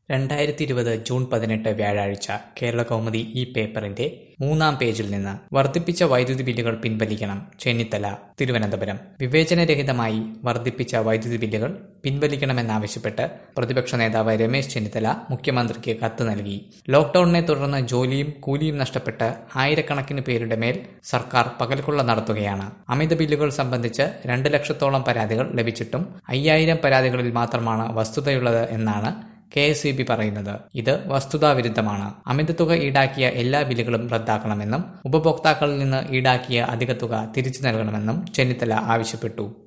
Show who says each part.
Speaker 1: രണ്ടായിരത്തി ഇരുപത് ജൂൺ പതിനെട്ട് വ്യാഴാഴ്ച കേരള കൗമുദി ഈ പേപ്പറിന്റെ മൂന്നാം പേജിൽ നിന്ന് വർദ്ധിപ്പിച്ച വൈദ്യുതി ബില്ലുകൾ പിൻവലിക്കണം ചെന്നിത്തല തിരുവനന്തപുരം വിവേചനരഹിതമായി വർദ്ധിപ്പിച്ച വൈദ്യുതി ബില്ലുകൾ പിൻവലിക്കണമെന്നാവശ്യപ്പെട്ട് പ്രതിപക്ഷ നേതാവ് രമേശ് ചെന്നിത്തല മുഖ്യമന്ത്രിക്ക് കത്ത് നൽകി ലോക്ഡൌണിനെ തുടർന്ന് ജോലിയും കൂലിയും നഷ്ടപ്പെട്ട് ആയിരക്കണക്കിന് പേരുടെ മേൽ സർക്കാർ പകൽക്കൊള്ള നടത്തുകയാണ് അമിത ബില്ലുകൾ സംബന്ധിച്ച് രണ്ട് ലക്ഷത്തോളം പരാതികൾ ലഭിച്ചിട്ടും അയ്യായിരം പരാതികളിൽ മാത്രമാണ് വസ്തുതയുള്ളത് എന്നാണ് കെ എസ് ഇ ബി പറയുന്നത് ഇത് വസ്തുതാവിരുദ്ധമാണ് അമിത തുക ഈടാക്കിയ എല്ലാ ബില്ലുകളും റദ്ദാക്കണമെന്നും ഉപഭോക്താക്കളിൽ നിന്ന് ഈടാക്കിയ അധിക തുക തിരിച്ചു നൽകണമെന്നും ചെന്നിത്തല ആവശ്യപ്പെട്ടു